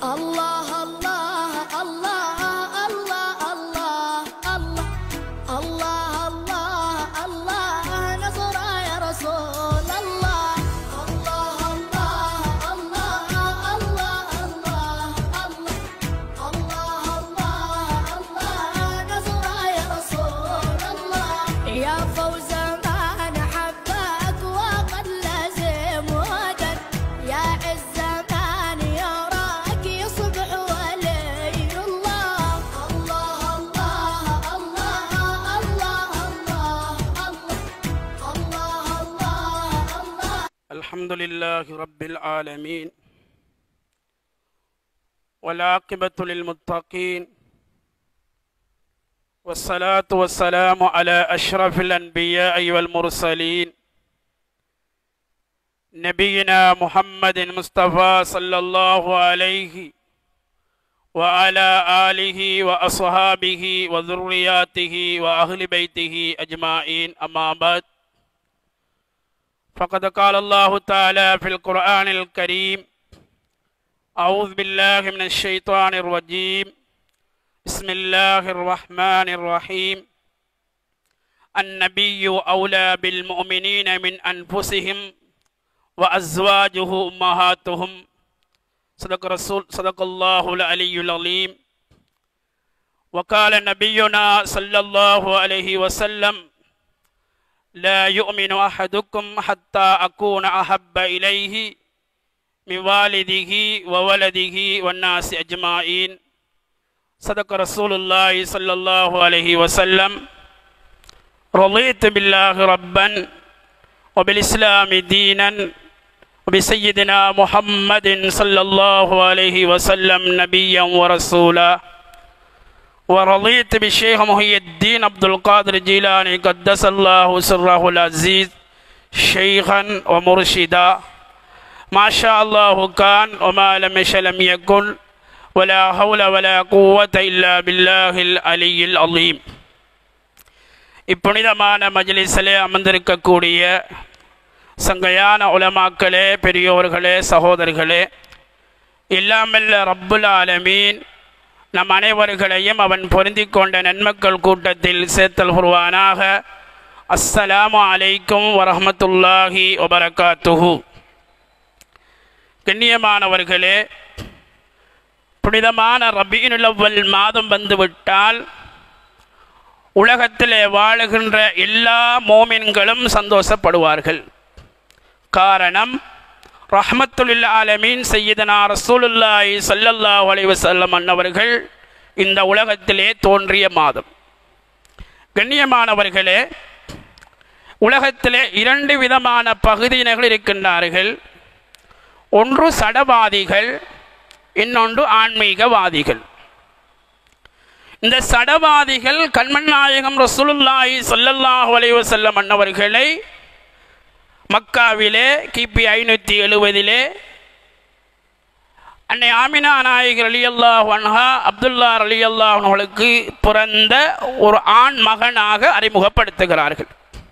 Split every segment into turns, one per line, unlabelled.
الله الله الله الله الله الله الله الله الله نصر يا رسول الله الله الله الله الله الله الله الله الله الله نصر يا رسول الله يا فوز من حبك وقد لزم ودن يا عز من يراك يصبح ولي الله الله الله الله الله الله الله الله الله
الحمد لله رب العالمين والعاقبة للمتقين والصلاة والسلام على أشرف الأنبياء والمرسلين نبينا محمد المصطفى صلى الله عليه وعلى آله وأصحابه وذرياته وأهل بيته أجمعين أما بعد فقد قال الله تعالى في القرآن الكريم أعوذ بالله من الشيطان الرجيم بسم الله الرحمن الرحيم النبي أولى بالمؤمنين من أنفسهم وأزواجه أمهاتهم صدق رسول صدق الله العلي العظيم وقال نبينا صلى الله عليه وسلم لا يؤمن أحدكم حتى أكون أحب إليه من والده وولده والناس أجمعين صدق رسول الله صلى الله عليه وسلم رضيت بالله ربا وبالإسلام دينا وبسيدنا محمد صلى الله عليه وسلم نبيا ورسولا ورضيت بالشيخ محي الدين عبد القادر الجيلاني قدس الله سره العزيز شيخا ومرشدا ما شاء الله كان وما لم يشأ لم يكن ولا حول ولا قوة إلا بالله العلي العظيم இப்புனிதமான மஜ்லிஸிலே அமர்ந்திருக்கக்கூடிய சங்கையான உலமாக்களே பெரியோர்களே சகோதரர்களே இல்லாமல்ல ரப்புல் ஆலமீன் நம் அனைவர்களையும் அவன் பொருந்திக் கொண்ட நன்மக்கள் கூட்டத்தில் சேர்த்தல் குருவானாக அஸ்ஸலாமு அலைக்கும் வரஹமத்துல்லாஹி வபரகாத்துஹு கண்ணியமானவர்களே புனிதமான ரபீனுலவ்வல் மாதம் வந்துவிட்டால் உலகத்திலே வாழுகின்ற எல்லா மோமின்களும் சந்தோஷப்படுவார்கள் காரணம் ரஹமத்துல்ல ஆலமீன் சையதனா ரசூலுல்லாஹி ஸல்லல்லாஹு அலைஹி வஸல்லம் அன்னவர்கள் இந்த உலகத்திலே தோன்றிய மாதம் கண்ணியமானவர்களே உலகத்திலே இரண்டு விதமான பகுதியினர்கள் இருக்கின்றார்கள் ஒன்று சடவாதிகள் இன்னொன்று ஆன்மீகவாதிகள் இந்த சடவாதிகள் கண்மன் நாயகம் ரசூலுல்லாஹி ஸல்லல்லாஹு அலைஹி வஸல்லம் அன்னவர்களை மக்காவிலே கிபி ஐநூற்றி எழுபதிலே அன்னை ஆமினா நாயகர் அலி அல்லாஹ் அன்ஹா அப்துல்லா அலி அல்லாஹர்களுக்கு பிறந்த ஒரு ஆண் மகனாக அறிமுகப்படுத்துகிறார்கள்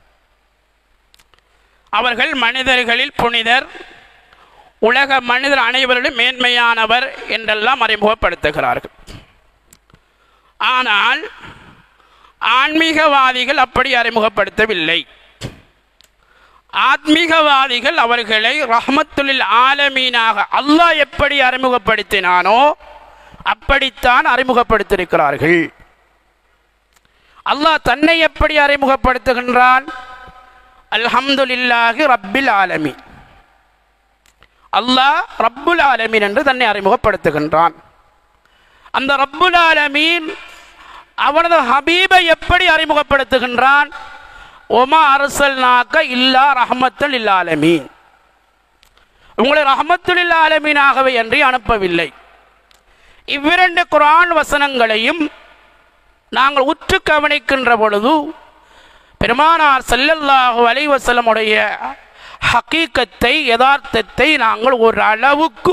அவர்கள் மனிதர்களில் புனிதர் உலக மனிதர் அனைவரிலும் மேன்மையானவர் என்றெல்லாம் அறிமுகப்படுத்துகிறார்கள் ஆனால் ஆன்மீகவாதிகள் அப்படி அறிமுகப்படுத்தவில்லை ஆத்மீகவாதிகள் அவர்களை ரஹமத்துலில் ஆலமீனாக அல்லாஹ் எப்படி அறிமுகப்படுத்தினானோ அப்படித்தான் அறிமுகப்படுத்தியிருக்கிறார்கள் அல்லாஹ் தன்னை எப்படி அறிமுகப்படுத்துகின்றான் அல்ஹம்துலில்லாஹி ரப்பில் ஆலமீன் அல்லாஹ் ரப்புல் ஆலமீன் என்று தன்னை அறிமுகப்படுத்துகின்றான் அந்த ரப்புல் ஆலமீன் அவனது ஹபீபை எப்படி அறிமுகப்படுத்துகின்றான் ஒமா அரசல் நாக்க இல்லா ரஹமத்தல் இல்லாலமீன் உங்களை ரஹமத்துல் ஆலமீனாகவே என்று அனுப்பவில்லை இவ்விரண்டு குரான் வசனங்களையும் நாங்கள் உற்று கவனிக்கின்ற பொழுது பெருமானார் ஸல்லல்லாஹு அலைஹி வஸல்லமுடைய ஹக்கீக்கத்தை யதார்த்தத்தை நாங்கள் ஒரு அளவுக்கு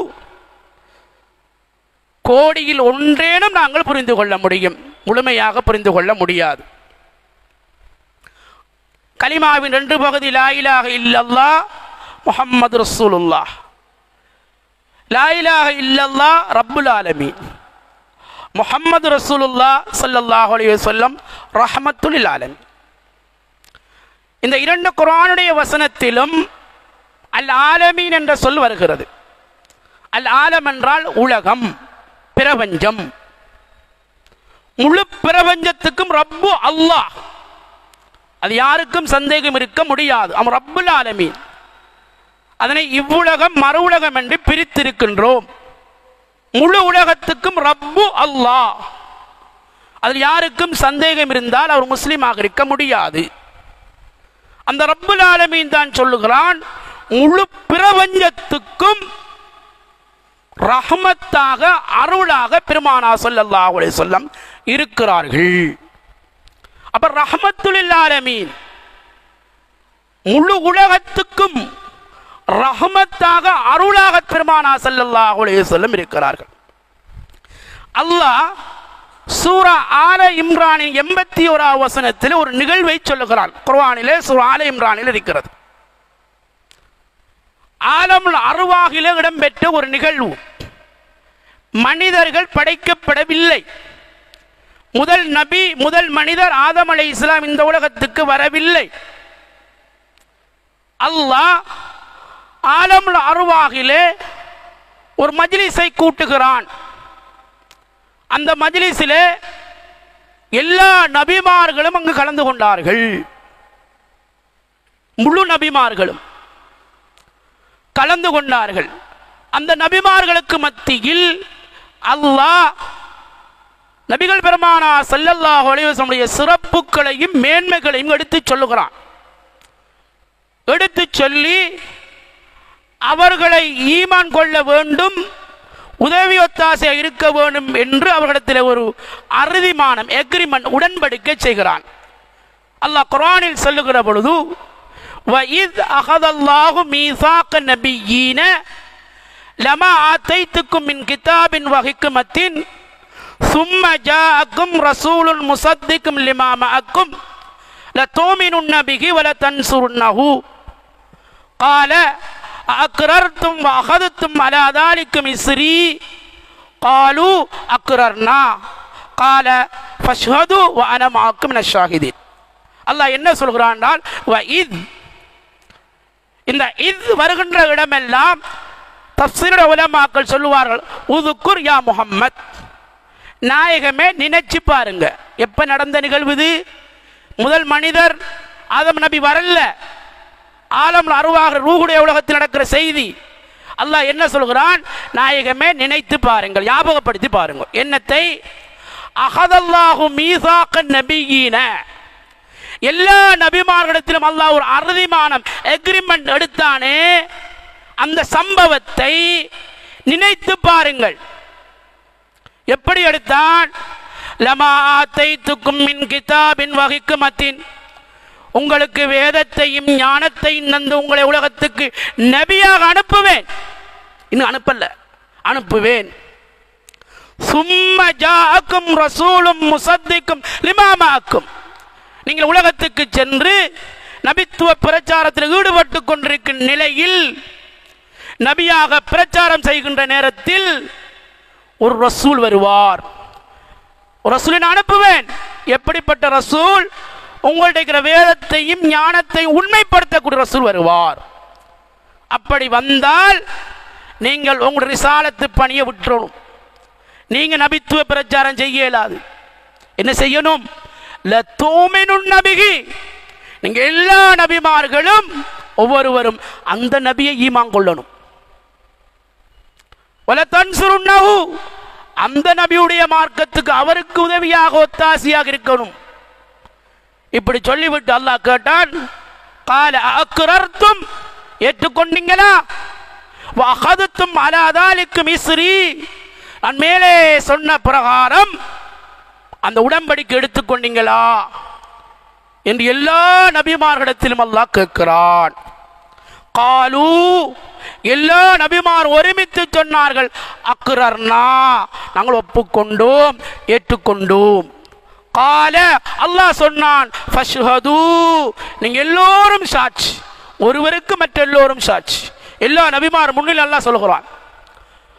கோடியில் ஒன்றேனும் நாங்கள் புரிந்து கொள்ள முடியும் முழுமையாக புரிந்து கொள்ள முடியாது கலிமாவின் ரெண்டு பகுதி லா இலாஹ இல்லல்லா முஹம்மது ரசூலுல்லாஹ் லா இலாஹ இல்லல்லா ரப்புல் ஆலமீன் முஹம்மது ரசூலுல்லா ஸல்லல்லாஹு அலைஹி வஸல்லம் ரஹமத்துல் ஆலமீன் இந்த இரண்டு குர்ஆனுடைய வசனத்திலும் அல் ஆலமீன் என்ற சொல் வருகிறது அல் ஆலம் என்றால் உலகம் பிரபஞ்சம் முழு பிரபஞ்சத்துக்கும் ரப்பு அல்லாஹ் அது யாருக்கும் சந்தேகம் இருக்க முடியாது அவன் ரப்புல் ஆலமீன் அதனை இவ்வுலகம் மறு உலகம் என்று பிரித்திருக்கின்றோம் முழு உலகத்துக்கும் ரப்பு அல்லாஹ் அதில் யாருக்கும் சந்தேகம் இருந்தால் அவர் முஸ்லீமாக இருக்க முடியாது அந்த ரப்புல் ஆலமீன் தான் சொல்லுகிறான் முழு பிரபஞ்சத்துக்கும் ரஹமத்தாக அருளாக பெருமானா ஸல்லல்லாஹு அலைஹி வஸல்லம் இருக்கிறார்கள் அப்ப ரஹமத்துல் ஆலமீன் முழு உலகத்துக்கும் ரஹமத்தாக அருளாக பெருமானா ஸல்லல்லாஹு அலைஹி வஸல்லம் இருக்கிறார்கள் அல்லாஹ் சூரா ஆல இம்ரானின் எண்பத்தி ஓராவது வசனத்தில் ஒரு நிகழ்வை சொல்லுகிறான் குர்ஆனிலே சூரா ஆல இம்ரானில் இருக்கிறது ஆலமுல் அருவாகில இடம்பெற்ற ஒரு நிகழ்வு மனிதர்கள் படைக்கப்படவில்லை முதல் நபி முதல் மனிதர் ஆதம் அலை இஸ்லாம் இந்த உலகத்துக்கு வரவில்லை அல்லாஹ் ஆலமுல் அருவாகிலே ஒரு மஜ்லிஸை கூட்டுகிறான் அந்த மஜ்லிஸிலே எல்லா நபிமார்களும் அங்கு கலந்து கொண்டார்கள் முழு நபிமார்களும் கலந்து கொண்டார்கள் அந்த நபிமார்களுக்கு மத்தியில் அல்லாஹ் நபிகள் பெருமானா ஸல்லல்லாஹு அலைஹி வஸல்லம் சிறப்புகளையும் மேன்மைகளையும் எடுத்துச் சொல்லுகிறான் எடுத்துச் சொல்லி அவர்களை ஈமான் கொள்ள வேண்டும் உதவி ஒத்தாசை இருக்க வேண்டும் என்று அவர்களிடத்தில் ஒரு அறுதிமானம் எக்ரிமெண்ட் உடன்படிக்கை செய்கிறான் அல்லாஹ் குர்ஆனில் சொல்லுகிற பொழுது وَإِذْ أَخَذَ اللَّهُ مِيثَاقَ النَّبِيِّينَ لَمَا آتَيْتُكُم مِّن كِتَابٍ وَحِكْمَةٍ ثُمَّ جَاءَكُمْ رَسُولٌ مُصَدِّقٌ لِّمَا مَعَكُمْ لَتُؤْمِنُنَّ بِهِ وَلَتَنصُرُنَّهُ قال أقررتم وأخذتم على ذلك مصري قالوا أقررنا قال فاشهدوا وأنا معكم من الشاهدين அல்லாஹ் என்ன சொல்கிறான் என்றால் وَإِذْ இந்த இத் வருகின்ற இடமெல்லாம் தப்சீருடைய உலமாக்கள் சொல்லுவார்கள் உதுக்குர் யா முஹம்மத் நாயகமே நினைச்சு பாருங்க எப்ப நடந்த நிகழ்வு இது முதல் மனிதர் ஆதம் நபி வரல ஆலம் அருவாக ரூகுடைய உலகத்தில் நடக்கிற செய்தி அல்லாஹ் என்ன சொல்கிறான் நாயகமே நினைத்து பாருங்கள் ஞாபகப்படுத்தி பாருங்கள் என்னத்தை அகதல்லாஹு மீசாக்க நபியீன எல்லா நபிமார்களிடத்திலும் அல்லாஹ் ஒரு அறுதிமானம் எக்ரிமெண்ட் எடுத்தானே அந்த சம்பவத்தை நினைத்து பாருங்கள் எப்படி எடுத்தான் லமா ஆத்தைத்துக்கும் மின் கிதாபின் வகிக்குமத்தின் உங்களுக்கு வேதத்தையும் ஞானத்தையும் தந்து உங்களை உலகத்துக்கு நபியாக அனுப்புவேன் இன்னும் அனுப்பல அனுப்புவேன் சும்ம ஜாக்கும் ரசூலும் முசத்திக்கும் லிமாமாக்கும் நீங்கள் உலகத்துக்கு சென்று நபித்துவ பிரச்சாரத்தில் ஈடுபட்டு கொண்டிருக்கும் நிலையில் நபியாக பிரச்சாரம் செய்கின்ற நேரத்தில் ஒரு ரசூல் வருவார் ஒரு ரசூலை நான் அனுப்புவேன் எப்படிப்பட்ட ரசூல் உங்கள்ட்ட இருக்கிற வேதத்தையும் ஞானத்தையும் உண்மைப்படுத்தக்கூடிய ரசூல் வருவார் அப்படி வந்தால் நீங்கள் உங்களுடைய ரிசாலத்து பணியை விட்டுறணும் நீங்க நபித்துவ பிரச்சாரம் செய்ய இயலாது என்ன செய்யணும் லத்தூமினுன் நபிகி நீங்க எல்லா நபிமார்களும் ஒவ்வொருவரும் அந்த நபியை ஈமான் கொள்ளணும் வல தன்சுருன்னஹு அந்த நபியுடைய மார்க்கத்துக்கு அவருக்கு உதவியாக ஒத்தாசியாக இருக்கணும் இப்படி சொல்லிவிட்டு அல்லாஹ் கேட்டான் கால அக்குரர்த்தும் ஏற்றுக்கொண்டீங்களா அகதுத்தும் அலாதாலிக்கு மிஸ்ரி நான் மேலே சொன்ன பிரகாரம் அந்த உடன்படிக்கை எடுத்துக்கொண்டீங்களா என்று எல்லா நபிமார்களிடத்திலும் அல்லாஹ் கேட்கிறான் காலு எல்லா நபிமார் ஒருமித்து சொன்னார்கள் அக்குரர்னா நாங்கள் ஒப்புக்கொண்டோம் ஏற்றுக்கொண்டோம் கால அல்லாஹ் சொன்னான் ஃபஷ்ஹது நீங்க எல்லோரும் சாட்சி ஒருவருக்கு மற்ற எல்லோரும் சாட்சி எல்லா நபிமார் முன்னில் அல்லாஹ் சொல்கிறான்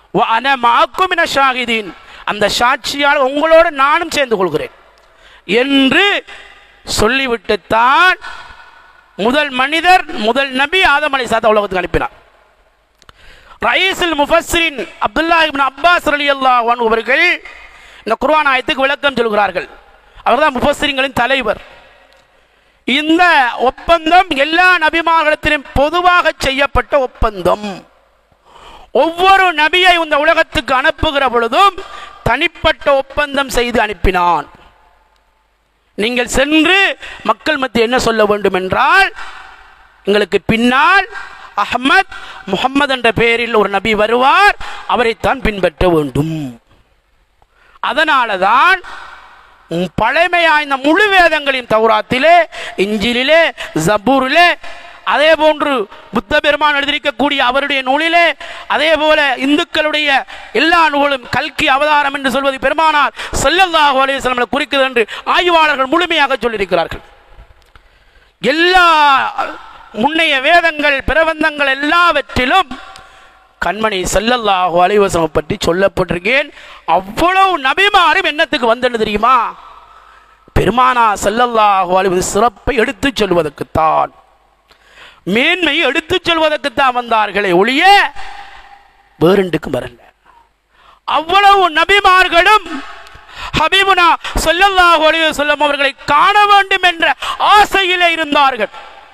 அன மாக்கும் என ஷாஹிதீன் அந்த சாட்சியால் உங்களோடு நானும் சேர்ந்து கொள்கிறேன் என்று சொல்லிவிட்டுத்தான் முதல் மனிதர் முதல் நபி ஆதம் அலை சாத்த உலகத்துக்கு அனுப்பினார் ரயீசுல் முஃபஸ்ஸிரின் அப்துல்லா இப்னு அப்பாஸ் ரலியல்லாஹு அன்ஹு அவர்கள் இந்த குர்ஆன் ஆயத்துக்கு விளக்கம் சொல்கிறார்கள் அவர்தான் முஃபஸ்ஸிரின்களின் தலைவர் இந்த ஒப்பந்தம் எல்லா நபிமார்களிடத்திலும் பொதுவாக செய்யப்பட்ட ஒப்பந்தம் ஒவ்வொரு நபியை இந்த உலகத்துக்கு அனுப்புகிற பொழுதும் தனிப்பட்ட ஒப்பந்தம் செய்து அனுப்பினான் நீங்கள் சென்று மக்கள் மத்திய என்ன சொல்ல வேண்டும் என்றால் எங்களுக்கு பின்னால் அஹ்மத் முகம்மது என்ற பெயரில் ஒரு நபி வருவார் அவரைத்தான் பின்பற்ற வேண்டும் அதனால தான் பழமையாய்ந்த முழு வேதங்களையும் தௌராத்திலே இஞ்சிலிலே ஜபூரிலே அதே போன்று புத்த பெருமான் எழுதியிருக்கக்கூடிய அவருடைய நூலிலே அதே போல இந்துக்களுடைய எல்லா நூலும் கல்கி அவதாரம் என்று சொல்வது பெருமானார் ஸல்லல்லாஹு அலைஹி வஸல்லம் குறிக்கிறது என்று ஆய்வாளர்கள் முழுமையாக சொல்லியிருக்கிறார்கள் எல்லா முன்னைய வேதங்கள் பிரபந்தங்கள் எல்லாவற்றிலும் கண்மணி ஸல்லல்லாஹு அலைஹி வஸல்லம் பற்றி சொல்லப்பட்டிருக்கேன் அவ்வளவு நபிமாரும் என்னத்துக்கு வந்தது தெரியுமா பெருமானா ஸல்லல்லாஹு அலைஹி வஸல்லம் சிறப்பை எடுத்துச் சொல்வதற்குத்தான் மேன்மையை எடுத்துச் சொல்வதற்குத்தான் வந்தார்களே ஒழிய வேறெண்டுக்கும் வரல அவ்வளவு நபிமார்களும் ஹபீபுனா ஸல்லல்லாஹு அலைஹி வஸல்லம் அவர்களை காண வேண்டும் என்ற ஆசையிலே இருந்தார்கள்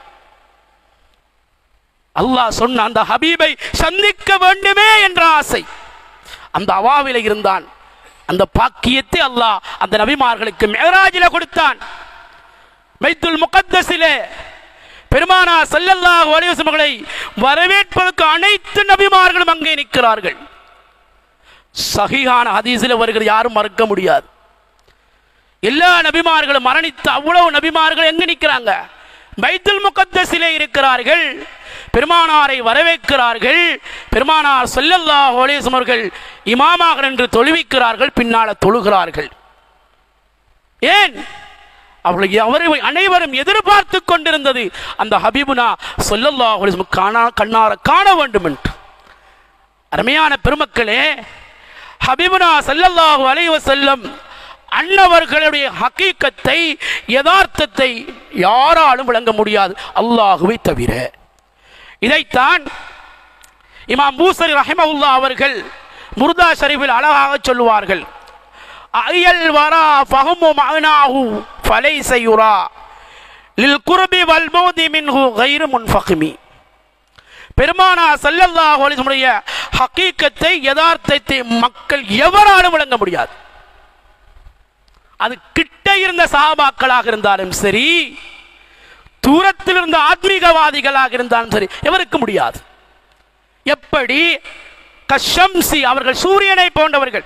அல்லாஹ் சொன்ன அந்த ஹபீபை சந்திக்க வேண்டுமே என்ற ஆசை அந்த அவாவில இருந்தான் அந்த பாக்கியத்தை அல்லாஹ் அந்த நபிமார்களுக்கு மேராஜில கொடுத்தான் பைத்துல் முகத்தஸிலே பெருமானா ஸல்லல்லாஹு அலைஹி வஸல்லம் அவர்களை வரவேற்பதற்கு அனைத்து நபிமார்களும் அங்கே நிற்கிறார்கள் சஹீஹான ஹதீஸில் வருகிற யாரும் மறக்க முடியாது எல்லா நபிமார்களும் மரணித்த அவ்வளவு நபிமார்கள் எங்க நிற்கிறாங்க பைத்துல் முகத்தஸிலே இருக்கிறார்கள் பெருமானாரை வரவேற்கிறார்கள் பெருமானார் ஸல்லல்லாஹு அலைஹி வஸல்லம் அவர்கள் இமாமாக நின்று தொழுவிக்கிறார்கள் பின்னால தொழுகிறார்கள் ஏன் அவர்களை அவரை அனைவரும் எதிர்பார்த்து கொண்டிருந்தது அந்த ஹபீபுனா ஸல்லல்லாஹு அலைஹி வஸல்லம் காணா கண்ணார காண வேண்டும் என்று அருமையான பெருமக்களே ஹபீபுனா ஸல்லல்லாஹு அலைஹி வஸல்லம் அன்னவர்களுடைய ஹக்கீக்கத்தை யதார்த்தத்தை யாராலும் விளங்க முடியாது அல்லாஹுவை தவிர இதைத்தான் இமாம் பூசரி ரஹிமவுல்லா அவர்கள் முர்தா ஷரீஃபில் அழகாக சொல்லுவார்கள் அயல் வரா ஃபஹமு மஅனாஹு ஃபலைஸ யுரா லில் குர்பி வல் மௌதி மின்ஹு கைரு முன்ஃபஹ்மி பெருமானா ஸல்லல்லாஹு அலைஹி வஸல்லம் ஹக்கீக்கத்தை யதார்த்தத்தை மக்கள் எவராலும் விளங்க முடியாது அது கிட்ட இருந்த சஹாபாக்களாக இருந்தாலும் சரி தூரத்தில் இருந்த ஆத்மீகவாதிகளாக இருந்தாலும் சரி எவருக்கு முடியாது எப்படி கஷம்சி அவர்கள் சூரியனை போன்றவர்கள்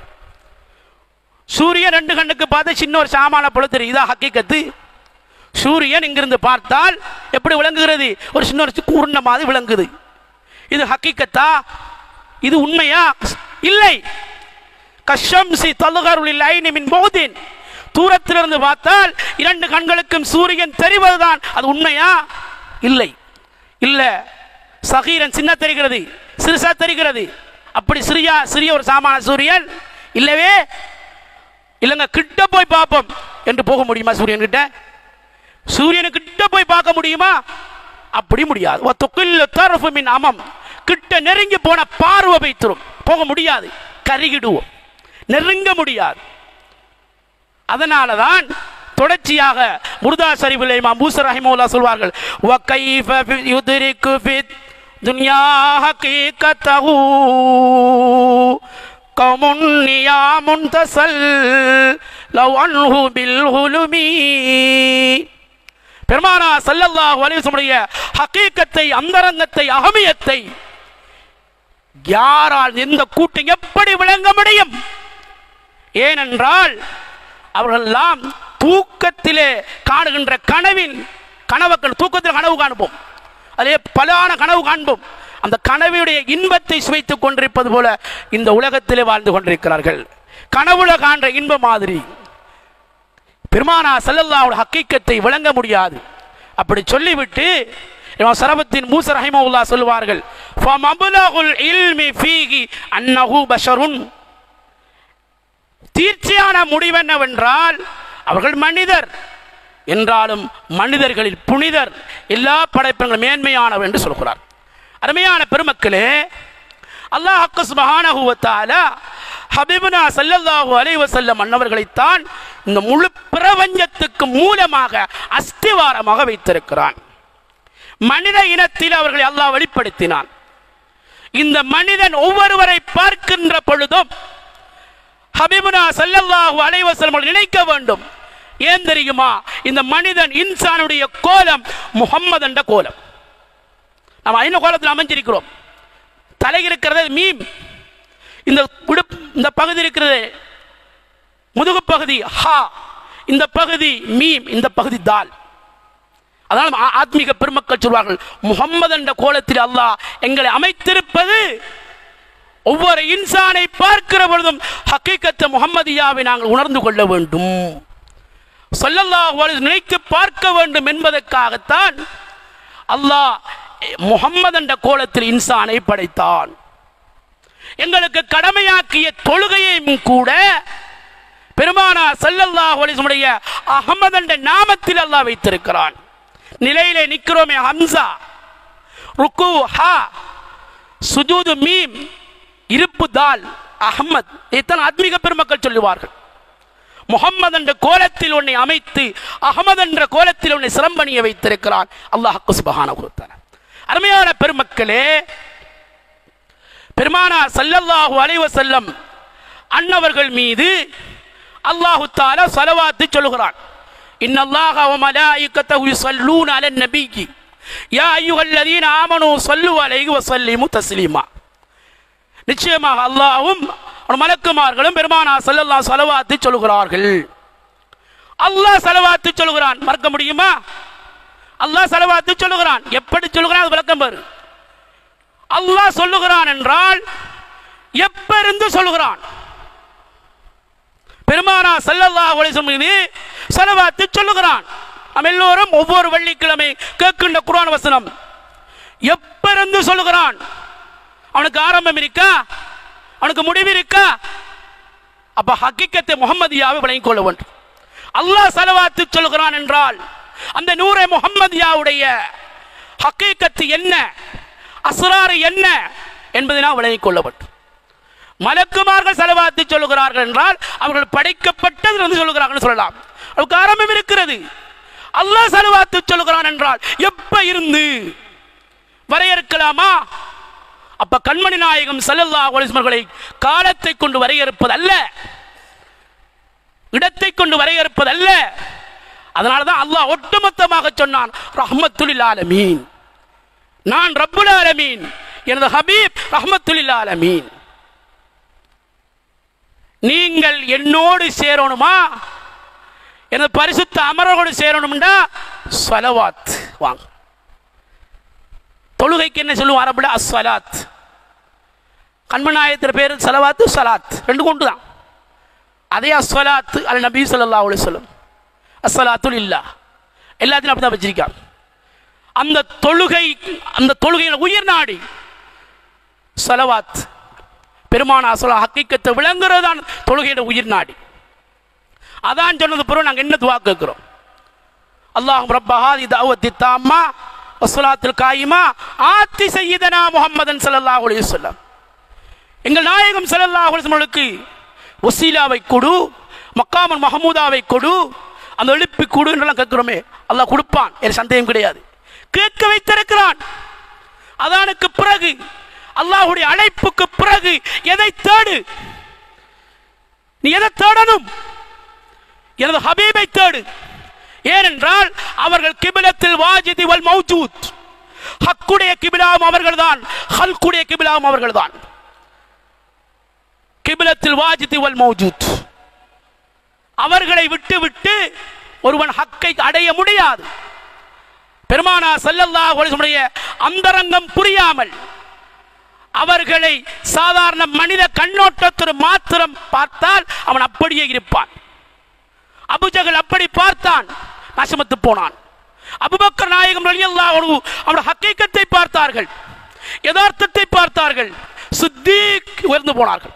சூரியன் ரெண்டு கண்ணுக்கு பார்த்து சின்ன ஒரு சாமான போல தெரியும் இதா ஹக்கீக்கத்து சூரியன் இங்கிருந்து பார்த்தால் எப்படி விளங்குகிறது ஒரு சின்ன ஒரு கூர்ண மாதிரி விளங்குது இது ஹக்கீக்கத்தா இது உண்மையா இல்லை கஷம்சி தலுகருளில் ஐனி மின் போதின் தூரத்திலிருந்து பார்த்தால் இரண்டு கண்களுக்கும் சூரியன் தெரிவதுதான் அது உண்மையா இல்லை இல்ல சகீரன் சின்ன தெரிகிறது சிறுசா தெரிகிறது அப்படி சிறியா சிறிய ஒரு சாமான சூரியன் இல்லவே இல்லைங்க கிட்ட போய் பார்ப்போம் என்று போக முடியுமா சூரியன் கிட்ட சூரியனு கிட்ட போய் பார்க்க முடியுமா அப்படி முடியாது ஒ தொக்கில் தரஃபு மின் அமம் கிட்ட நெருங்கி போன பார்வை வைத்திரும் போக முடியாது கருகிடுவோம் நெருங்க முடியாது அதனால தான் தொடர்ச்சியாக முர்தா ஷரீஃபில் இமாம் மூசர் ரஹிமவுல்லா சொல்வார்கள் வ கைஃப ஃபி- யுத்ரிக்கு ஃபித் துன்யா ஹகீகத்தஹு கௌமுன் நியாமுன் தஸல் லவ் அன்ஹு பில் ஹுலுமி பெருமானா ஸல்லல்லாஹு அலைஹி வஸல்லம் ஹகீகத்தை அந்தரங்கத்தை அகமியத்தை யாரால் எந்த கூட்டம் எப்படி விளங்க முடியும் ஏனென்றால் அவர்களெல்லாம் தூக்கத்திலே காணுகின்ற கனவில் கனவுக்கள் தூக்கத்தில் கனவு காண்போம் அதிலே பலான கனவு காண்போம் அந்த கனவுடைய இன்பத்தை சுவைத்துக் கொண்டிருப்பது போல இந்த உலகத்திலே வாழ்ந்து கொண்டிருக்கிறார்கள் கனவுல காண்ற இன்ப மாதிரி பெருமானா ஸல்லல்லாஹு ஹக்கீக்கத்தை விளங்க முடியாது அப்படி சொல்லிவிட்டு இமாம் சரபத்தின் மூச ரஹிமவுல்லா சொல்லுவார்கள் ஃபமபுலகுல் இல்மி ஃபீஹி அன்னஹு பஷருன் தீர்ச்சியான முடிவென்னவென்றால் அவர்கள் மனிதர் என்றாலும் மனிதர்களில் புனிதர் எல்லா படைப்பினங்களும் மேன்மையானவர் என்று சொல்கிறார் அருமையான பெருமக்களே அல்லாஹ் சுப்ஹானஹு வ தஆலா ஹபீபுனா ஸல்லல்லாஹு அலைஹி வஸல்லம் அன்னவர்களைத்தான் இந்த முழு பிரபஞ்சத்துக்கு மூலமாக அஸ்திவாரமாக வைத்திருக்கிறான் மனித இனத்தில் அவர்களை அல்லாஹ் வெளிப்படுத்தினான் இந்த மனிதன் ஒவ்வொருவரை பார்க்கின்ற பொழுதும் ஹபீபுனா ஸல்லல்லாஹு அலைஹி வஸல்லம் அவர்கள் நினைக்க வேண்டும் ஏன் தெரியுமா இந்த மனிதன் இன்சானுடைய கோலம் முகம்மது என்ற கோலம் நம்ம ஐநூ கோலத்தில் அமைஞ்சிருக்கிறோம் தலை இருக்கிறது மீம் இந்த உடுப் இந்த பகுதி இருக்கிறது முதுகு பகுதி ஹா இந்த பகுதி மீம் இந்த பகுதி தால் அதனால் ஆ- ஆத்மீக பெருமக்கள் சொல்வார்கள் முகம்மது என்ற கோலத்தில் அல்லாஹ் எங்களை அமைத்திருப்பது ஒவ்வொரு இன்சானை பார்க்கிற பொழுதும் ஹக்கீக்கத்த முகம்மதியாவை நாங்கள் உணர்ந்து கொள்ள வேண்டும் சொல்லல்லாஹு அலைஹி வஸல்லம் நினைத்து பார்க்க வேண்டும் என்பதற்காகத்தான் அல்லாஹ் முகம்மது என்ற கோலத்தில் இன்சானை படைத்தான் எங்களுக்கு கடமையாக்கிய தொழுகையையும் கூட பெருமானா ஸல்லல்லாஹு அலைஹி வஸல்லம் உடைய அஹமது என்ற நாமத்தில் அல்லாஹ் வைத்திருக்கிறான் நிலையிலே நிற்கிறோமே ஹம்சா ருக்கு ஹா சுஜூது மீம் இருப்பு தால் அஹ்மத் இத்தனை ஆத்மீக பெருமக்கள் சொல்லுவார்கள் முகம்மது என்ற கோலத்தில் உன்னை அமைத்து அகமது என்ற கோலத்தில் உன்னை சிரம்பணிய வைத்திருக்கிறான் அல்லாஹ் சுபஹான கொடுத்தார் அருமையான பெருமக்களே பெருமானா ஸல்லல்லாஹு அலைஹி வஸல்லம் அன்னவர்கள் மீது அல்லாஹு தஆலா ஸலவாத்து சொல்கிறான் இன்னல்லாஹ வ மலாயிகத்தஹு யுஸல்லூன அலன் நபிய்யி யா அய்யுஹல்லதீன ஆமனூ ஸல்லு அலைஹி வ ஸல்லிமு தஸ்லீமா நிச்சயமாக அல்லாஹ்வும் அவன் மலக்குமார்களும் பெருமானா ஸல்லல்லாஹு ஸலவாத்து சொல்கிறார்கள் அல்லாஹ் ஸலவாத்து சொல்கிறான் மறக்க முடியுமா அல்லாஹ் ஸலவாத்து சொல்லுகிறான் எப்படி சொல்லுகிறான் அது விளக்கம் பாரு அல்லாஹ் சொல்லுகிறான் என்றால் எப்ப இருந்து சொல்லுகிறான் பெருமானா ஸல்லல்லாஹு அலைஹி வஸல்லம் மீது ஸலவாத்து சொல்லுகிறான் நாம் எல்லோரும் ஒவ்வொரு வெள்ளிக்கிழமை கேட்கின்ற குர்ஆன் வசனம் எப்ப இருந்து சொல்லுகிறான் அவனுக்கு ஆரம்பம் இருக்கா அவனுக்கு முடிவு இருக்கா அப்ப ஹக்கிக்கத்தை முகமதியாவை விளங்கிக் கொள்ள வேண்டும் அல்லாஹ் சலவாத்து சொல்கிறான் என்றால் அந்த நூரை முகம்மதியாவுடைய ஹக்கீக்கத்து என்ன அஸ்ராறு என்ன என்பதை நாம் விளங்கிக் கொள்ள வேண்டும் மலக்குமார்கள் செலவாத்து சொல்லுகிறார்கள் என்றால் அவர்கள் படைக்கப்பட்டதிலிருந்து சொல்லுகிறார்கள் சொல்லலாம் அதுக்கு ஆரம்பம் இருக்கிறது அல்லாஹ் செலவாத்து சொல்லுகிறான் என்றால் எப்ப இருந்து வரையறுக்கலாமா அப்ப கண்மணி நாயகம் ஸல்லல்லாஹு அலைஹி வஸல்லம் அவர்களை காலத்தை கொண்டு வரையறுப்பது அல்ல இடத்தை கொண்டு வரையறுப்பது அல்ல அதனால தான் அல்லாஹ் ஒட்டுமொத்தமாக சொன்னான் ரஹ்மத்துலில் ஆலமீன் நான் ரப்புல் ஆலமீன் எனது ஹபீப் ரஹ்மத்துலில் ஆலமீன் நீங்கள் என்னோடு சேரணுமா எனது பரிசுத்த அமரோடு சேரணும்டா சலவாத் வாங்க தொழுகைக்கு என்ன சொல்லுவோம் அரபுல அஸ்வலாத் கண்மநாயகத்தின் பேர் சலவாத்து சலாத் ரெண்டு கொண்டு தான் அதே அஸ்வலாத் அல் நபி ஸல்லல்லாஹு அலைஹி வஸல்லம் அஸ்ஸலாத்துல் இல்லா எல்லாத்தையும் அப்படி தான் வச்சிருக்காங்க அந்த தொழுகை அந்த தொழுகையின் உயிர் நாடி சலவாத் பெருமானா சொல்ல ஹக்கீக்கத்தை விளங்குறது தான் தொழுகையோட உயிர் நாடி அதான் சொன்னது பிறகு நாங்கள் என்ன துவா கேட்கிறோம் அல்லாஹும் ரப்பஹாதி தாவத்தி தாம்மா வஸ்ஸலாத்துல் காயிமா ஆத்தி சையதனா முஹம்மதன் ஸல்லல்லாஹு அலைஹி வஸல்லம் எங்கள் நாயகம் ஸல்லல்லாஹு அலைஹி வஸல்லுக்கு வசீலாவை கொடு மக்காமன் மஹமூதாவை கொடு அந்த எழுப்பி கொடு என்றெல்லாம் கேட்கிறோமே அல்லாஹ் கொடுப்பான் எனக்கு சந்தேகம் கிடையாது கேட்க வைத்திருக்கிறான் அதானுக்கு பிறகு அல்லாஹ்வுடைய அழைப்புக்கு பிறகு எதை தேடு நீ எதை தேடணும் எனது ஹபீபை தேடு ஏனென்றால் அவர்கள் கிபிலத்தில் வாஜிதி வல் மௌஜூத் ஹக்குடைய கிபிலாவும் அவர்கள்தான் ஹல்குடைய கிபிலாவும் அவர்கள்தான் கிபிலத்தில் வாஜிதி வல் மௌஜூத் அவர்களை விட்டு விட்டு ஒருவன் ஹக்கை அடைய முடியாது பெருமானா ஸல்லல்லாஹு அலைஹி வஸல்லம் அந்தரங்கம் புரியாமல் அவர்களை சாதாரண மனித கண்ணோட்டத்தில் மாத்திரம் பார்த்தால் அவன் அப்படியே இருப்பான் அபுஜகல் அப்படி பார்த்தான் நாசமத்து போனான் அபுபக்கர் நாயகம் ரலியல்லாஹு அன்ஹு அவருடைய ஹக்கீக்கத்தை பார்த்தார்கள் யதார்த்தத்தை பார்த்தார்கள் சித்தீக் உயர்ந்து போனார்கள்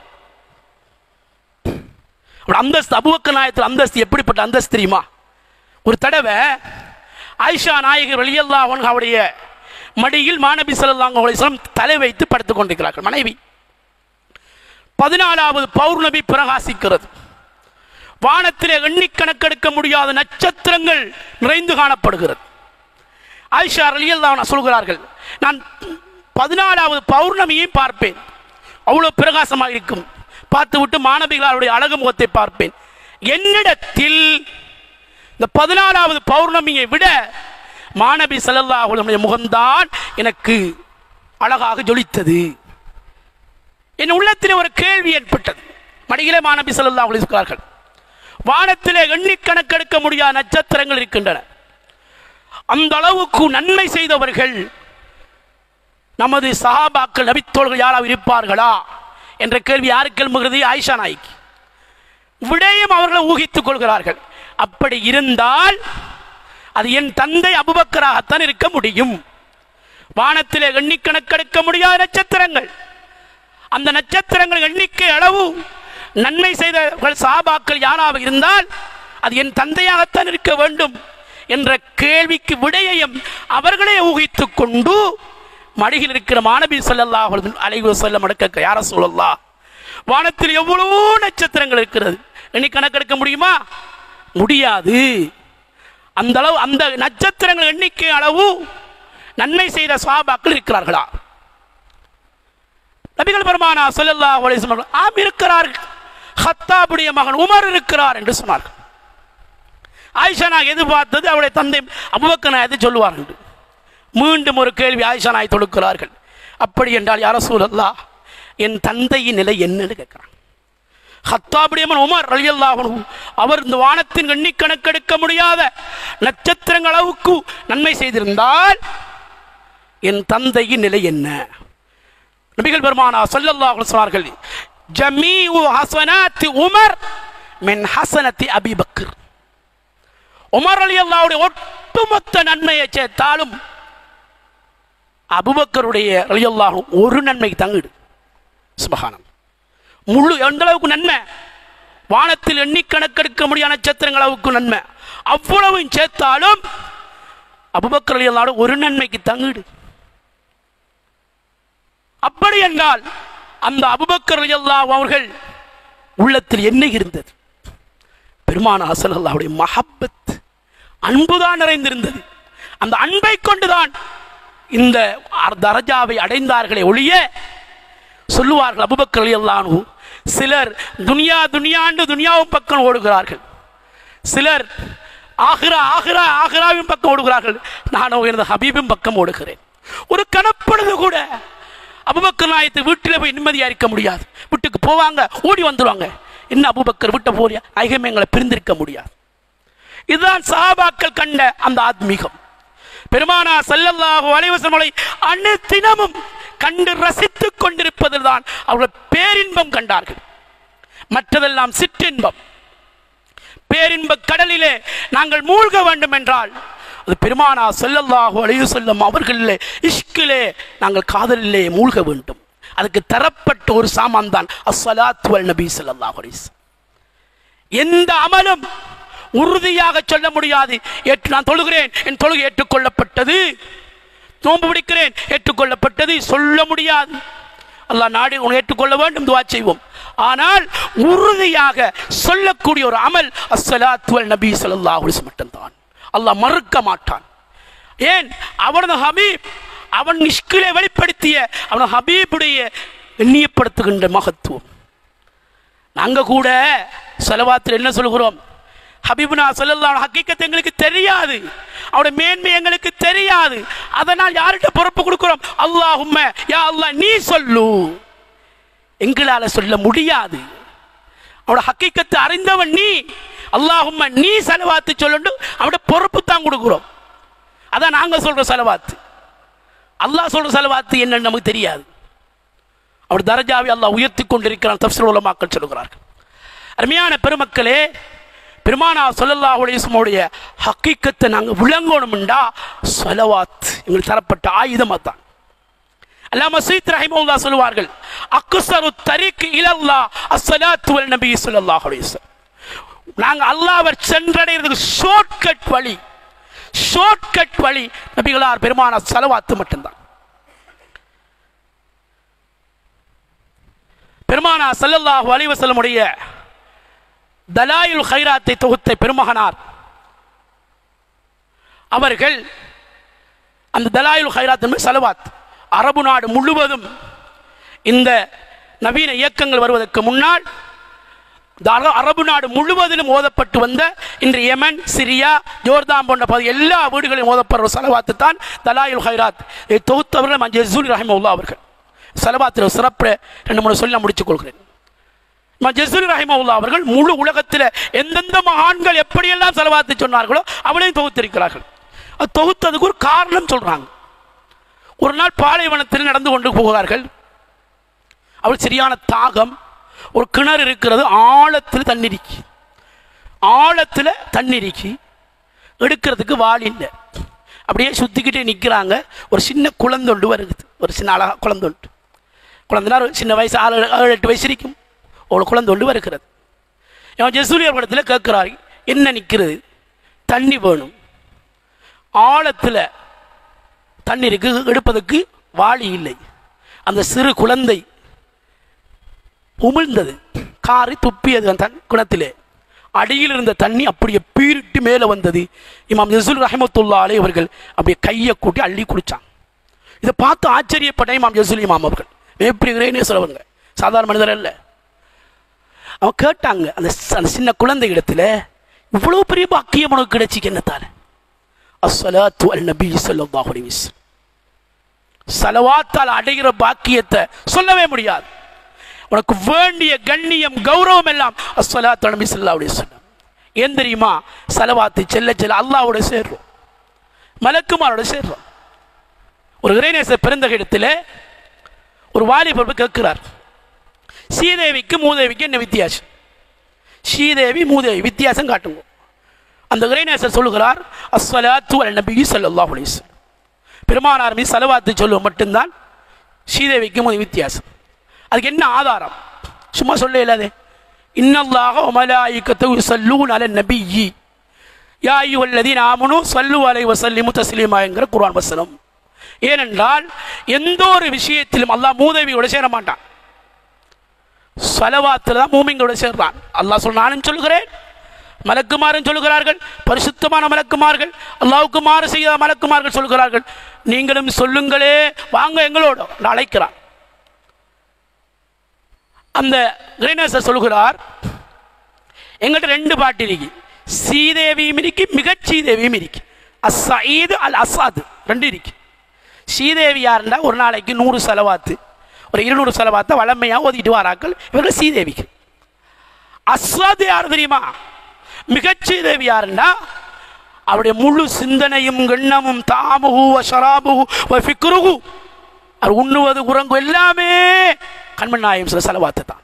அவருடைய அந்தஸ்து அபுபக்கர் நாயகத்தில் அந்தஸ்து எப்படிப்பட்ட அந்தஸ்து தெரியுமா ஒரு தடவை ஆயிஷா நாயகர் ரலியல்லாஹு அன்ஹு அவருடைய மடியில் மாநபி ஸல்லல்லாஹு அலைஹி வஸல்லம் தலை வைத்து படுத்துக் கொண்டிருக்கிறார்கள் மனைவி பதினாலாவது பௌர்ணமி பிரகாசிக்கிறது வானத்திலே எண்ணி கணக்கெடுக்க முடியாத நட்சத்திரங்கள் நிறைந்து காணப்படுகிறது ஆயிஷா ரலியல்லாஹு சொல்கிறார்கள் நான் பதினாலாவது பௌர்ணமியை பார்ப்பேன் அவ்வளவு பிரகாசமாக இருக்கும் பார்த்துவிட்டு மாணவிகளுடைய அழகு முகத்தை பார்ப்பேன் என்னிடத்தில் இந்த பதினாலாவது பௌர்ணமியை விட மாணவி ஸல்லல்லாஹு முகம்தான் எனக்கு அழகாக ஜொலித்தது என் உள்ளத்தில் ஒரு கேள்வி ஏற்பட்டது மடியிலே மாணவி ஸல்லல்லாஹு அலைஹி இருக்கிறார்கள் வானத்திலே எண்ணி கணக்கெடுக்க முடியாத நட்சத்திரங்கள் இருக்கின்றன அந்த அளவுக்கு நன்மை செய்தவர்கள் நமது சஹாபாக்கள் நபித்தோள்கள் யாராவது இருப்பார்களா என்ற கேள்வி யாருக்கு எழும்புகிறது ஆயிஷா நாய்க்கு விடயம் அவர்கள் ஊகித்துக் கொள்கிறார்கள் அப்படி இருந்தால் அது என் தந்தை அபுபக்கராகத்தான் இருக்க முடியும் வானத்திலே எண்ணி கணக்கெடுக்க முடியாத நட்சத்திரங்கள் அந்த நட்சத்திரங்கள் எண்ணிக்கை அளவு நன்மை செய்தவர்கள் சாபாக்கள் யாராக இருந்தால் அது என் தந்தையாகத்தான் இருக்க வேண்டும் என்ற கேள்விக்கு விடையையும் அவர்களே ஊகித்துக் கொண்டு மடியில் இருக்கிற மாணவி சொல்லல்லாஹ் அலைவு செல்ல மடக்க யார சொல்லல்லா வானத்தில் எவ்வளவோ நட்சத்திரங்கள் இருக்கிறது எண்ணி கணக்கெடுக்க முடியுமா முடியாது அந்த அளவு அந்த நட்சத்திரங்கள் எண்ணிக்கை அளவு நன்மை செய்த சாபாக்கள் இருக்கிறார்களா நபிகள் பெருமானா ஸல்லல்லாஹு அலைஹி வஸல்லம் ஆம் இருக்கிறார்கள் ஹத்தாபுடைய மகன் உமர் இருக்கிறார் என்று சொன்னார்கள் ஆயிஷா நான் எதிர்பார்த்தது அவருடைய தந்தை அபுபக்கர் நாயத்தை சொல்லுவார் என்று மீண்டும் ஒரு கேள்வி ஆயிஷா நாய் தொடுக்கிறார்கள் அப்படி என்றால் யார சூழல்லா என் தந்தையின் நிலை என்னன்னு கேட்கிறான் ஹத்தாபுடைய மகன் உமர் ரலியல்லாஹு அன்ஹு அவர் இந்த வானத்தின் எண்ணி கணக்கெடுக்க முடியாத நட்சத்திரங்கள் அளவுக்கு நன்மை செய்திருந்தால் என் தந்தையின் நிலை என்ன நபிகள் பெருமானா ஸல்லல்லாஹு அலைஹி சொன்னார்கள் ஜமீஉ ஹஸனாத்தி உமர் மின் ஹஸனத்தி அபி பக்கர் உமர் ரலியல்லாஹுடைய ஒட்டுமொத்த நன்மையை சேர்த்தாலும் அபுபக்கருடைய ரலியல்லாஹு ஒரு நன்மைக்கு தங்கிடு சுபஹானம் முழு எந்த அளவுக்கு நன்மை வானத்தில் எண்ணி கணக்கெடுக்க முடியாத நட்சத்திரங்கள் அளவுக்கு நன்மை அவ்வளவும் சேர்த்தாலும் அபுபக்கர் ரலியல்லாஹு ஒரு நன்மைக்கு தங்கிடு அப்படி என்றால் அந்த அபுபக்கர் ரலியல்லாஹு அவர்கள் உள்ளத்தில் என்ன இருந்தது பெருமான அசலல்லாவுடைய மஹப்பத் அன்புதான் நிறைந்திருந்தது அந்த அன்பை கொண்டுதான் இந்த தரஜாவை அடைந்தார்களே ஒழிய சொல்லுவார்கள் அபுபக்கர் ரலியல்லாஹு சிலர் துனியா துனியாண்டு துனியாவும் பக்கம் ஓடுகிறார்கள் சிலர் ஆகிரா ஆகிரா ஆகிராவின் பக்கம் ஓடுகிறார்கள் நானும் எனது ஹபீபின் பக்கம் ஓடுகிறேன் ஒரு கணப்பொழுது கூட அபுபக்கர் நாயத்தை வீட்டில் போய் நிம்மதியா இருக்க முடியாது வீட்டுக்கு போவாங்க ஓடி வந்துருவாங்க என்ன அபுபக்கர் விட்ட போறியா ஐகம் எங்களை பிரிந்திருக்க முடியாது இதுதான் சஹாபாக்கள் கண்ட அந்த ஆத்மீகம் பெருமானா ஸல்லல்லாஹு அலைஹி வஸல்லம் அனுதினமும் கண்டு ரசித்துக் கொண்டிருப்பதில் தான் அவர்கள் பேரின்பம் கண்டார்கள் மற்றதெல்லாம் சிற்றின்பம் பேரின்ப கடலிலே நாங்கள் மூழ்க வேண்டும் என்றால் அது பெருமானா ஸல்லல்லாஹு அலைஹி வஸல்லம் அவர்களிலே இஷ்கிலே நாங்கள் காதலிலே மூழ்க வேண்டும் அதுக்கு தரப்பட்ட ஒரு சாமான் தான் அஸ்ஸலாத்து வல் நபி ஸல்லல்லாஹு அலைஹி வஸல்லம். எந்த அமலும் உறுதியாக சொல்ல முடியாது ஏற்று நான் தொழுகிறேன் என் தொழுகை ஏற்றுக்கொள்ளப்பட்டது நோன்பு பிடிக்கிறேன் ஏற்றுக்கொள்ளப்பட்டது சொல்ல முடியாது அல்லாஹ் நாடி உன்னை ஏற்றுக்கொள்ள வேண்டும் துவா செய்வோம் ஆனால் உறுதியாக சொல்லக்கூடிய ஒரு அமல் அஸ்ஸலாத்து வல் நபி ஸல்லல்லாஹு அலைஹி வஸல்லம் மட்டும்தான் அல்லாஹ் மறுக்க மாட்டான் ஏன் அவனது ஹபீப் அவன் நிஷ்கிலே வெளிப்படுத்திய அவன் ஹபீபுடைய எண்ணியப்படுத்துகின்ற மகத்துவம் நாங்க கூட செலவாத்தில் என்ன சொல்கிறோம் ஹபீப்னா சொல்லலாம் ஹக்கீக்கத் எங்களுக்கு தெரியாது அவருடைய மேன்மை எங்களுக்கு தெரியாது அதனால் யார்கிட்ட பொறுப்பு கொடுக்கிறோம் அல்லாஹும்ம யா அல்லாஹ் நீ சொல்லு எங்களால சொல்ல முடியாது அவட ஹக்கீக்கத்தை அறிந்தவன் நீ அல்லாஹும்ம நீ செலவாத்து சொல்லுண்டு அவட பொறுப்பு தான் கொடுக்கிறோம் அதான் நாங்க சொல்ற செலவாத்து அல்லாஹ் சொல்ற செலவாத்து என்னன்னு நமக்கு தெரியாது அவர் தரஜாவை அல்லாஹ் உயர்த்தி கொண்டிருக்கிறான் தப்சீர் உலமாக்கள் சொல்லுகிறார்கள் அருமையான பெருமக்களே பெருமானா ஸல்லல்லாஹு அலைஹி வஸல்லமுடைய ஹக்கீக்கத்தை நாங்கள் விளங்கணும்டா ஸலவாத் எங்களுக்கு தரப்பட்ட ஆயுதம் அதான் அல்லாம சீத் ரஹிமவுல்லா சொல்லுவார்கள் அக்ஸரு தரீக் இலல்லா அஸ்ஸலாத்து வல் நபி ஸல்லல்லாஹு அலைஹி வஸல்லம் நாங்க அல்லாஹ்வை சென்றடைகிறதுக்கு ஷார்ட்கட் வழி ஷார்ட்கட் வழி நபிகளார் பெருமான செலவாத்து மட்டும்தான் பெருமானா ஸல்லல்லாஹு அலைஹி வஸல்லமுடைய தலாயுல் ஹைராத்தை தொகுத்த பெருமகனார் அவர்கள் அந்த தலாயுல் ஹைராத் என்பது செலவாத் அரபு நாடு முழுவதும் இந்த நவீன இயக்கங்கள் வருவதற்கு முன்னால் இந்த அர- அரபு நாடு முழுவதிலும் ஓதப்பட்டு வந்த இன்று யமன் சிரியா ஜோர்தான் போன்ற பகுதி எல்லா வீடுகளிலும் ஓதப்படுற செலவாத்து தான் தலாயுல் ஹைராத் இதை தொகுத்தவர்கள் மஞ்சூல் ரஹிமவுல்லா அவர்கள் செலவாத்தில் சிறப்பு ரெண்டு மூணு சொல்லி நான் முடித்துக் கொள்கிறேன் ஜசூல் ரஹிமவுல்லா அவர்கள் முழு உலகத்தில் எந்தெந்த மகான்கள் எப்படியெல்லாம் செலவாத்து சொன்னார்களோ அவளையும் தொகுத்திருக்கிறார்கள் அது தொகுத்ததுக்கு ஒரு காரணம் சொல்றாங்க ஒரு நாள் பாலைவனத்தில் நடந்து கொண்டு போகிறார்கள் அவள் சரியான தாகம் ஒரு கிணறு இருக்கிறது ஆழத்தில் தண்ணீரிக்கு ஆழத்தில் தண்ணீரிக்கு எடுக்கிறதுக்கு வாள் இல்லை அப்படியே சுத்திக்கிட்டே நிற்கிறாங்க ஒரு சின்ன குழந்தொண்டு வருது ஒரு சின்ன அழகா குழந்தொண்டு குழந்தைனா ஒரு சின்ன வயசு ஆறு ஏழு எட்டு வயசு இருக்கும் ஒரு குழந்தொண்டு வருகிறது அவன் ஜெசூரியர் படத்தில் கேட்கிறார் என்ன நிற்கிறது தண்ணி வேணும் ஆழத்தில் தண்ணீருக்கு எடுப்பதற்கு வாளி இல்லை அந்த சிறு குழந்தை உமிழ்ந்தது காரி துப்பியது அந்த தன் குணத்திலே அடியில் இருந்த தண்ணி அப்படியே பீரிட்டு மேலே வந்தது இமாம் ஜசூல் ரஹமத்துல்லா அலை அவர்கள் அப்படியே கையை கூட்டி அள்ளி குடிச்சாங்க இதை பார்த்து ஆச்சரியப்பட்ட இமாம் ஜசூல் இமாம் அவர்கள் வேப்பிரிகிறேனே சொல்லுவாங்க சாதாரண மனிதர் அல்ல அவன் கேட்டாங்க அந்த சி- அந்த சின்ன குழந்தை இடத்துல இவ்வளவு பெரிய பாக்கியம் உனக்கு கிடைச்சிக்கு என்னத்தால அஸ்ஸலாத்து அல் நபி ஸல்லல்லாஹு அலைஹி வஸல்லம் சலவாத்தால் அடைகிற பாக்கியத்தை சொல்லவே முடியாது உனக்கு வேண்டிய கண்ணியம் கௌரவம் எல்லாம் அஸ்ஸலாத்து அல் நபி ஸல்லல்லாஹு அலைஹி வஸல்லம் ஏன் தெரியுமா சலவாத்து செல்ல செல்ல அல்லாஹ்வோட சேர்றோம் மலக்குமாரோட சேர்றோம் ஒரு இறைநேச பிறந்த இடத்துல ஒரு வாலிபர் போய் கேட்கிறார் ஸ்ரீதேவிக்கு மூதேவிக்கு என்ன வித்தியாசம் ஸ்ரீதேவி மூதேவி வித்தியாசம் காட்டுங்க அந்த இறைநேசர் சொல்லுகிறார் அஸ்ஸலாத்து அல் நபி ஸல்லல்லாஹு அலைஹி வஸல்லம் பெருமானார் மீது சலவாத்து சொல்லுவோம் மட்டும்தான் ஸ்ரீதேவிக்கு மூணு வித்தியாசம் அதுக்கு என்ன ஆதாரம் சும்மா சொல்ல இல்லாதே இன்னல்லாக ஒமலாயிக்கத்து யுஸல்லூன் அல நபியி யா அய்யுஹல்லதீன ஆமனு ஸல்லு அலைஹி வஸல்லிமு தஸ்லீமாங்கிற குர்ஆன் வசனம் ஏனென்றால் எந்த ஒரு விஷயத்திலும் அல்லாஹ் மூதேவியோட சேர மாட்டான் சலவாத்தில் தான் மூமிங்களோட சேர்றான் அல்லாஹ் சொல் நானும் சொல்கிறேன் மலக்குமாரும் சொல்லுகிறார்கள் பரிசுத்தமான மலக்குமார்கள் அல்லாவுக்கு மாறு செய்த மலக்குமார்கள் சொல்கிறார்கள் நீங்களும் சொல்லுங்களே வாங்க எங்களோட என்று அழைக்கிறான் அந்த கிரேனேசர் சொல்கிறார் எங்கள்கிட்ட ரெண்டு பாட்டு இருக்கு ஸ்ரீதேவியும் இருக்கு மிகச் ஸ்ரீதேவியும் இருக்கு அஸ்ஸஈது அல் அசாது ரெண்டு இருக்கு ஸ்ரீதேவி யாருண்டா ஒரு நாளைக்கு நூறு செலவாத்து ஒரு இருநூறு செலவாத்தை வளமையாக ஓதிட்டு வாராக்கள் இவர்கள் ஸ்ரீதேவிக்கு அஸ்வாது யார் தெரியுமா மிகச்சி தேவி யாருன்னா அவருடைய முழு சிந்தனையும் எண்ணமும் தாமுகு ஷராபுகு ஃபிக்ருகு அவர் உண்ணுவது குரங்கு எல்லாமே கண்மண் நாயம் சில செலவாத்து தான்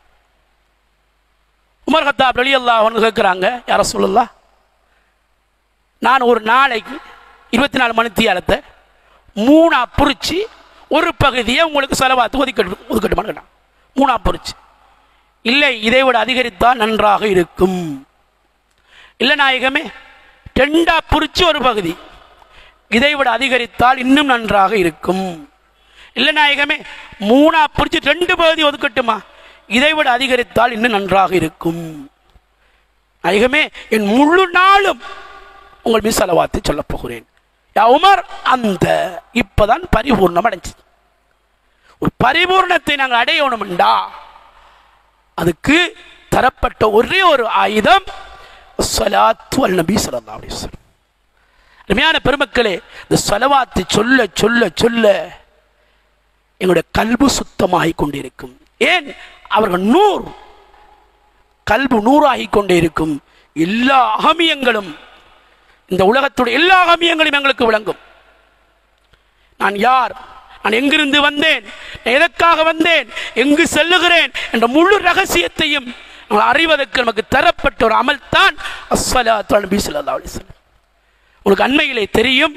உமர் ஹத்தாப் அலி அல்லாஹ் கேட்குறாங்க யார சொல்லலாம் நான் ஒரு நாளைக்கு இருபத்தி நாலு மணி தியாலத்தை மூணா புரிச்சு ஒரு பகுதியை உங்களுக்கு செலவாத்து ஒதுக்கட்டு ஒதுக்கட்டுமான்னு கேட்டான் மூணா புரிச்சு இல்லை இதை விட அதிகரித்தால் நன்றாக இருக்கும் இல்லை நாயகமே ரெண்டா புரிச்சு ஒரு பகுதி இதை விட அதிகரித்தால் இன்னும் நன்றாக இருக்கும் இல்லை நாயகமே மூணா புரிச்சு ரெண்டு பகுதி ஒதுக்கட்டுமா இதை விட அதிகரித்தால் இன்னும் நன்றாக இருக்கும் நாயகமே என் முழு நாளும் உங்கள் மீது செலவாத்து சொல்லப் போகிறேன் யா உமர் அந்த இப்பதான் பரிபூர்ணம் அடைஞ்சது ஒரு பரிபூர்ணத்தை நாங்கள் அடையணும்டா அதுக்கு தரப்பட்ட ஒரே ஒரு ஆயுதம் ஸலாத்து அல் நபி ஸல்லல்லாஹு அலைஹி வஸல்லம் அருமையான பெருமக்களே இந்த ஸலவாத்து சொல்ல சொல்ல சொல்ல எங்களுடைய கல்பு சுத்தமாகிக் கொண்டிருக்கும் ஏன் அவர்கள் நூறு கல்பு நூறாகிக் கொண்டே இருக்கும் எல்லா அகமியங்களும் இந்த உலகத்துடைய எல்லா அகமியங்களும் எங்களுக்கு விளங்கும் நான் யார் நான் எங்கிருந்து வந்தேன் நான் எதற்காக வந்தேன் எங்கு செல்லுகிறேன் என்ற முழு ரகசியத்தையும் நம்ம அறிவதற்கு நமக்கு தரப்பட்ட ஒரு அமல் தான் அஸ்ஸலாத்து நபி ஸல்லல்லாஹு அலைஹி வஸல்லம் உங்களுக்கு அண்மையிலே தெரியும்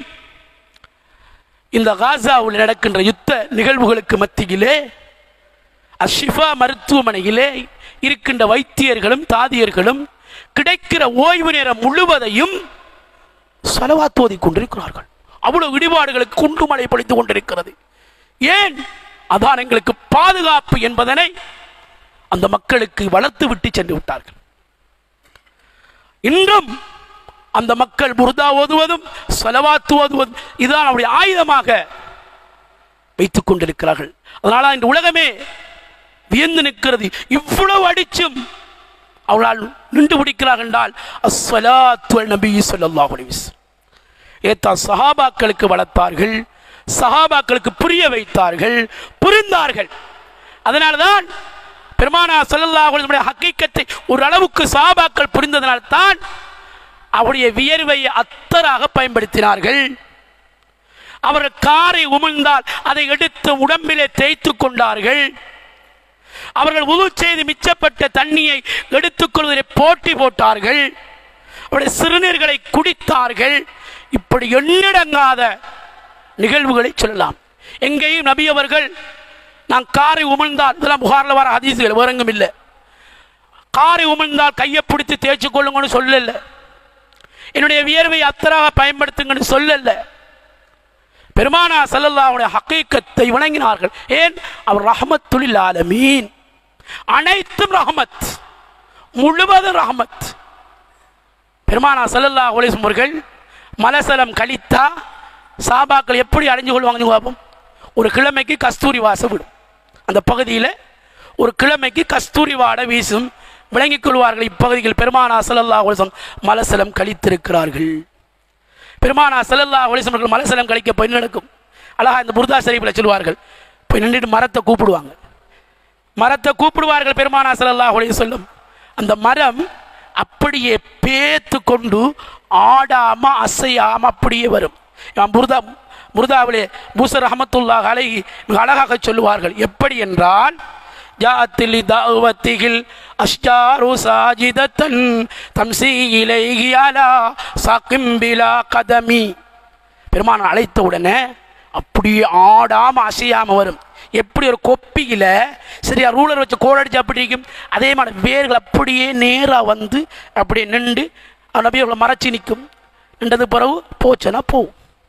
இந்த காசாவில் நடக்கின்ற யுத்த நிகழ்வுகளுக்கு மத்தியிலே அஷிஃபா மருத்துவமனையிலே இருக்கின்ற வைத்தியர்களும் தாதியர்களும் கிடைக்கிற ஓய்வு நேரம் முழுவதையும் செலவாத்து ஓதிக் கொண்டிருக்கிறார்கள் அவ்வளவு இடிபாடுகளுக்கு குண்டு மழை பொழித்துக் கொண்டிருக்கிறது ஏன் அதான் எங்களுக்கு பாதுகாப்பு என்பதனை அந்த மக்களுக்கு வளர்த்து விட்டு சென்று விட்டார்கள் இன்றும் அந்த மக்கள் முருதா ஓதுவதும் செலவாத்து ஓதுவதும் இதுதான் அவருடைய ஆயுதமாக வைத்துக் கொண்டிருக்கிறார்கள் அதனால இந்த உலகமே வியந்து நிற்கிறது இவ்வளவு அடிச்சும் அவர்களால் நின்று பிடிக்கிறார்கள் என்றால் அஸ்ஸலாத்து நபி ஸல்லல்லாஹு அலைஹி வஸல்லம் ஏத்தான் சஹாபாக்களுக்கு வளர்த்தார்கள் சஹாபாக்களுக்கு புரிய வைத்தார்கள் புரிந்தார்கள் அதனால்தான் பெருமானா ஸல்லல்லாஹு அலைஹி வஸல்லம் ஹக்கீக்கத்தை ஒரு அளவுக்கு சஹாபாக்கள் புரிந்ததனால் தான் அவருடைய வியர்வையை அத்தராக பயன்படுத்தினார்கள் அவர்கள் காரை உமிழ்ந்தால் அதை எடுத்து உடம்பிலே தேய்த்துக் கொண்டார்கள் அவர்கள் உது செய்து மிச்சப்பட்ட தண்ணியை எடுத்துக்கொள்வதை போட்டி போட்டார்கள் அவருடைய சிறுநீர்களை குடித்தார்கள் இப்படி எண்ணிடங்காத நிகழ்வுகளை சொல்லலாம் எங்கேயும் நபி அவர்கள் நான் காரை உமிழ்ந்தால் இதெல்லாம் புகாரில் வர ஹதீசுகள் வேறெங்கும் இல்லை காரை உமிழ்ந்தால் கையை பிடித்து தேய்ச்சி கொள்ளுங்கன்னு சொல்லல என்னுடைய வியர்வை அத்தராக பயன்படுத்துங்கன்னு சொல்லல பெருமானா சல்லல்லாவுடைய ஹக்கீக்கத்தை வணங்கினார்கள் ஏன் அவர் ரஹமத்துலில் ஆலமீன் அனைத்தும் ரஹமத் முழுவதும் ரஹமத் பெருமானா சல்லல்லா ஒலிசும் அவர்கள் மலசலம் கழித்தா சாபாக்கள் எப்படி அடைஞ்சு கொள்வாங்கன்னு பார்ப்போம் ஒரு கிழமைக்கு கஸ்தூரி வாசம் விடும் அந்த பகுதியில் ஒரு கிழமைக்கு கஸ்தூரி வாடை வீசும் விளங்கிக் கொள்வார்கள் இப்பகுதியில் பெருமானா சல்லல்லா ஒலிசம் மலசலம் கழித்திருக்கிறார்கள் பெருமானா சல்லல்லா ஒலிசம் அவர்கள் மலசலம் கழிக்க போய் நடக்கும் அழகா இந்த புர்தா ஷரீஃபில் சொல்லுவார்கள் போய் நின்றுட்டு மரத்தை கூப்பிடுவாங்க மரத்தை கூப்பிடுவார்கள் பெருமானா ஸல்லல்லாஹு அலைஹி வஸல்லம் அந்த மரம் அப்படியே பேத்து கொண்டு ஆடாம அசையாம அப்படியே வரும் இமாம் புர்தா முருதாவிலே பூசர் ரஹமத்துல்லாஹ் அலைஹி மிக அழகாக சொல்லுவார்கள் எப்படி என்றால் ஜாத்திலி தாவத்திகில் அஷ்டாரு சாஜிதத்தன் தம்சி இலைஹி அலா சாக்கிம்பிலா கதமி பெருமான் அழைத்த உடனே அப்படியே ஆடாம அசையாம வரும் எப்படி ஒரு கொப்பியில சரியா ரூலர் வச்சு கோடடிச்சு அப்படி இருக்கும் அதே மாதிரி வேர்கள் அப்படியே நேரா வந்து அப்படியே நின்று நபி அவர்களை மறைச்சி நிற்கும் நின்றது பிறகு போச்சுன்னா போகும்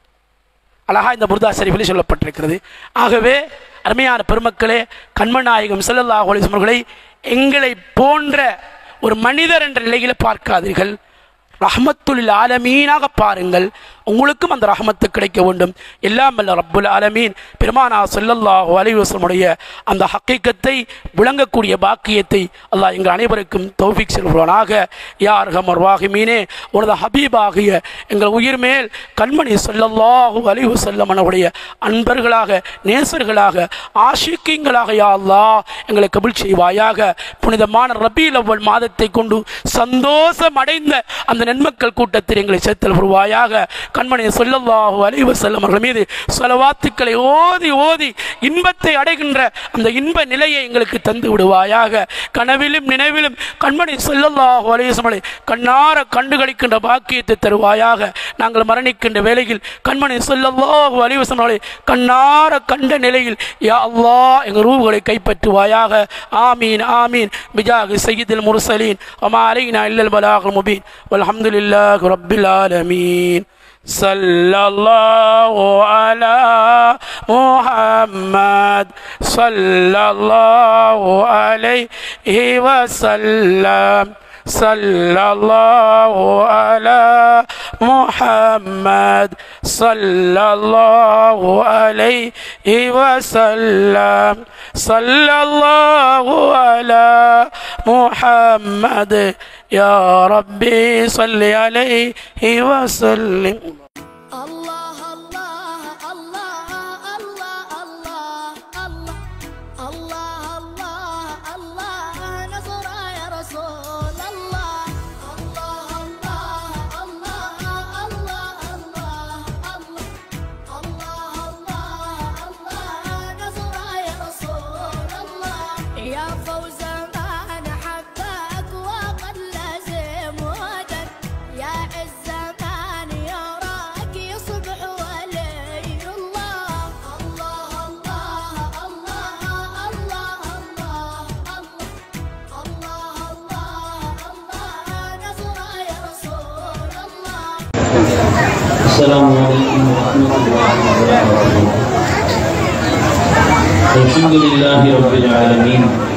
அழகா இந்த புர்தா ஷரீஃபில் சொல்லப்பட்டிருக்கிறது ஆகவே அருமையான பெருமக்களே கண்மநாயகம் ஸல்லல்லாஹு அலைஹி வஸல்லம் அவர்களை எங்களை போன்ற ஒரு மனிதர் என்ற நிலையில் பார்க்காதீர்கள் ரஹமத்துல் ஆலமீனாக பாருங்கள் உங்களுக்கும் அந்த ரஹமத்து கிடைக்க வேண்டும் எல்லாம் வல்ல ரப்புல் ஆலமீன் பெருமானா ஸல்லல்லாஹு அலைஹி வஸல்லமுடைய அந்த ஹக்கீக்கத்தை விளங்கக்கூடிய பாக்கியத்தை அல்லாஹ் எங்கள் அனைவருக்கும் தௌஃபீக் செல்வானாக யார் ஹமர் வாஹிமீனே உனது ஹபீபாகிய எங்கள் உயிர் மேல் கண்மணி ஸல்லல்லாஹு அலைஹி வஸல்லம் அவருடைய அன்பர்களாக நேசர்களாக ஆஷிக்கிங்களாக யா அல்லாஹ் எங்களை கபுல் செய்வாயாக புனிதமான ரபீல் அவ்வல் மாதத்தை கொண்டு சந்தோஷம் அடைந்த அந்த நன்மக்கள் கூட்டத்தில் எங்களை சேர்த்தல் வருவாயாக கண்மணி சொல்லல்லாஹு அலைஹி வஸல்லம் அவர்கள் மீது சொலவாத்துக்களை ஓதி ஓதி இன்பத்தை அடைகின்ற அந்த இன்ப நிலையை எங்களுக்கு தந்து விடுவாயாக கனவிலும் நினைவிலும் கண்மணி சொல்லல்லாஹு அலைஹி வஸல்லம் கண்ணார கண்டுகளிக்கின்ற பாக்கியத்தை தருவாயாக நாங்கள் மரணிக்கின்ற வேளையில் கண்மணி சொல்லல்லாஹு அலைஹி வஸல்லம் அவர்களை கண்ணார கண்ட நிலையில் யா அல்லாஹ் எங்கள் ரூவுகளை கைப்பற்றுவாயாக ஆமீன் ஆமீன் பிஜாகு சையீதுல் முர்சலீன் وما علينا إلا البلاغ المبين والحمد لله رب العالمين صلى الله على محمد صلى الله عليه وسلم صلى الله على محمد صلى الله عليه وسلم صلى الله على محمد يا ربي صل عليه وسلم
الله الله الله الله الله الله الله الله نصر يا رسول الله الله الله الله الله الله الله الله نصر يا رسول الله يا فوز ما انا حبك
السلام عليكم ورحمة الله وبركاته الحمد لله رب العالمين